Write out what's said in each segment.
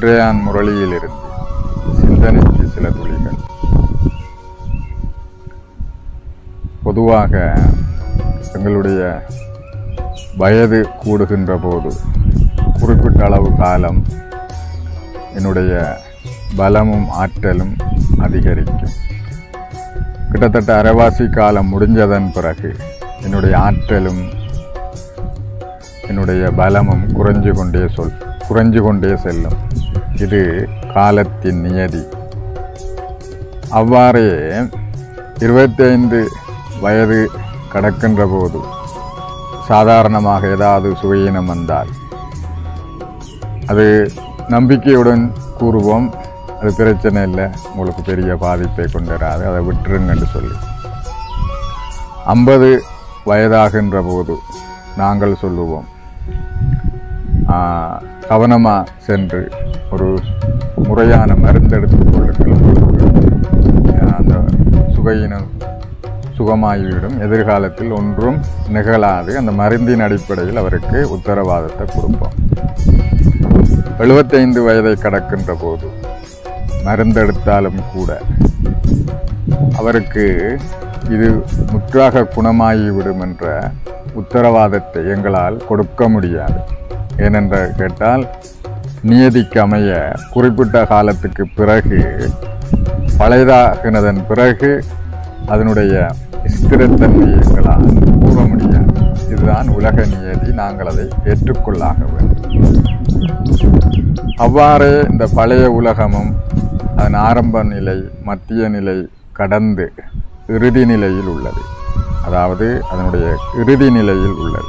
இன்றையான் முரளியிலிருந்து சிந்தனைக்கு சில துளிகள் பொதுவாக எங்களுடைய வயது கூடுகின்ற போது குறிப்பிட்ட அளவு காலம் என்னுடைய பலமும் ஆற்றலும் அதிகரிக்கும் கிட்டத்தட்ட அரைவாசி காலம் முடிஞ்சதன் பிறகு என்னுடைய ஆற்றலும் என்னுடைய பலமும் குறைஞ்சு கொண்டே சொல் குறைஞ்சு கொண்டே செல்லும் இது காலத்தின் நியதி அவ்வாறே இருபத்தைந்து வயது கடக்கின்ற போது சாதாரணமாக ஏதாவது சுவையினம் வந்தால் அது நம்பிக்கையுடன் கூறுவோம் அது பிரச்சனை இல்லை உங்களுக்கு பெரிய பாதிப்பை கொண்டு வராது அதை விட்டுருங்கன்னு சொல்லி ஐம்பது வயதாகின்ற போது நாங்கள் சொல்லுவோம் கவனமாக சென்று ஒரு முறையான மருந்து எடுத்துக் கொள்ளுங்கள் அந்த சுகையினம் சுகமாகிவிடும் எதிர்காலத்தில் ஒன்றும் நிகழாது அந்த மருந்தின் அடிப்படையில் அவருக்கு உத்தரவாதத்தை கொடுப்போம் எழுபத்தைந்து வயதை கடக்கின்ற போது மருந்தெடுத்தாலும் கூட அவருக்கு இது முற்றாக குணமாகிவிடும் என்ற உத்தரவாதத்தை எங்களால் கொடுக்க முடியாது ஏனென்று கேட்டால் நியதிக்கு அமைய குறிப்பிட்ட காலத்துக்கு பிறகு பழையதாகினதன் பிறகு அதனுடைய ஸ்திரத்தன்மையை எங்களால் கூற முடியாது இதுதான் உலக நியதி நாங்கள் அதை ஏற்றுக்கொள்ளாக வேண்டும் அவ்வாறே இந்த பழைய உலகமும் அதன் ஆரம்ப நிலை மத்திய நிலை கடந்து இறுதி நிலையில் உள்ளது அதாவது அதனுடைய இறுதி நிலையில் உள்ளது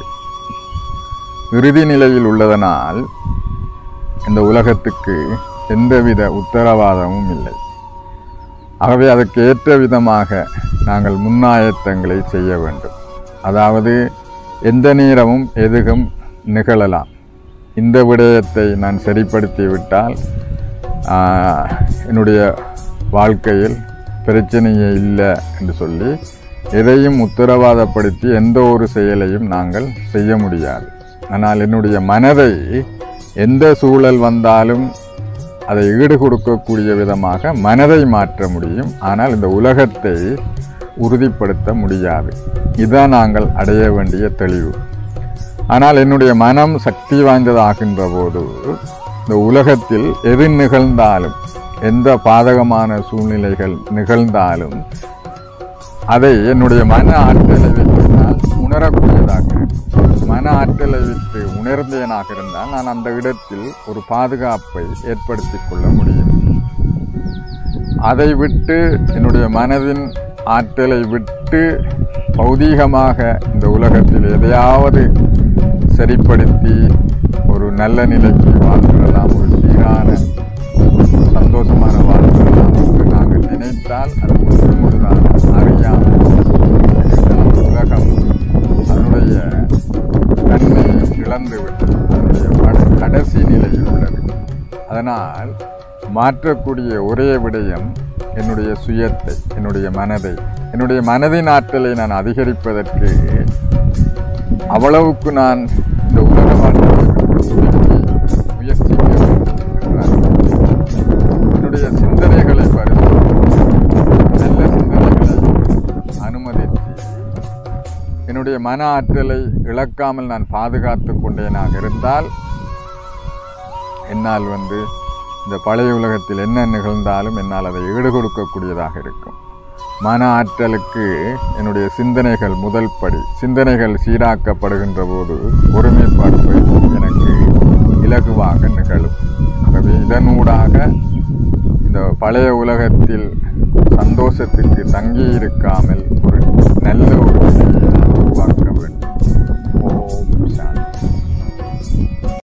இறுதி நிலையில் உள்ளதனால் இந்த உலகத்துக்கு எந்தவித உத்தரவாதமும் இல்லை ஆகவே அதற்கு ஏற்ற விதமாக நாங்கள் முன்னாயத்தங்களை செய்ய வேண்டும் அதாவது எந்த நேரமும் எதுவும் நிகழலாம் இந்த விடயத்தை நான் சரிப்படுத்தி விட்டால் என்னுடைய வாழ்க்கையில் பிரச்சனையே இல்லை என்று சொல்லி எதையும் உத்தரவாதப்படுத்தி எந்த ஒரு செயலையும் நாங்கள் செய்ய முடியாது ஆனால் என்னுடைய மனதை எந்த சூழல் வந்தாலும் அதை ஈடு கொடுக்கக்கூடிய விதமாக மனதை மாற்ற முடியும் ஆனால் இந்த உலகத்தை உறுதிப்படுத்த முடியாது இதுதான் நாங்கள் அடைய வேண்டிய தெளிவு ஆனால் என்னுடைய மனம் சக்தி வாய்ந்ததாகின்ற போது இந்த உலகத்தில் எது நிகழ்ந்தாலும் எந்த பாதகமான சூழ்நிலைகள் நிகழ்ந்தாலும் அதை என்னுடைய மன ஆற்றலை வைத்தால் உணரக்கூடியதாக மன ஆற்றலை விட்டு உணர்ந்தேனாக இருந்தால் நான் அந்த இடத்தில் ஒரு பாதுகாப்பை ஏற்படுத்தி கொள்ள முடியும் அதை விட்டு என்னுடைய மனதின் ஆற்றலை விட்டு பௌதீகமாக இந்த உலகத்தில் எதையாவது சரிப்படுத்தி ஒரு நல்ல நிலைக்கு வாழ்ந்துடலாம் ஒரு சீரான சந்தோஷமான வாழ்ந்துடலாம் என்று நாங்கள் நினைத்தால் அது முழு முழுதான அறியாமல் உலகம் அதனுடைய தன்மையை இழந்துவிட்டு அதனுடைய கடைசி நிலையில் உள்ளது அதனால் மாற்றக்கூடிய ஒரே விடயம் என்னுடைய சுயத்தை என்னுடைய மனதை என்னுடைய மனதின் ஆற்றலை நான் அதிகரிப்பதற்கு அவ்வளவுக்கு நான் இந்த உலக வாழ்க்கையை முயற்சிக்க என்னுடைய சிந்தனைகளை பரிசோதித்து நல்ல சிந்தனைகளை அனுமதித்து என்னுடைய மன ஆற்றலை இழக்காமல் நான் பாதுகாத்து கொண்டேனாக இருந்தால் என்னால் வந்து இந்த பழைய உலகத்தில் என்ன நிகழ்ந்தாலும் என்னால் அதை ஈடு கொடுக்கக்கூடியதாக இருக்கும் மன ஆற்றலுக்கு என்னுடைய சிந்தனைகள் முதல் படி சிந்தனைகள் சீராக்கப்படுகின்ற போது ஒருமைப்பாடு எனக்கு இலகுவாக நிகழும் ஆகவே இதனூடாக இந்த பழைய உலகத்தில் சந்தோஷத்துக்கு தங்கி இருக்காமல் ஒரு நல்ல ஒரு நிலையை உருவாக்க வேண்டும்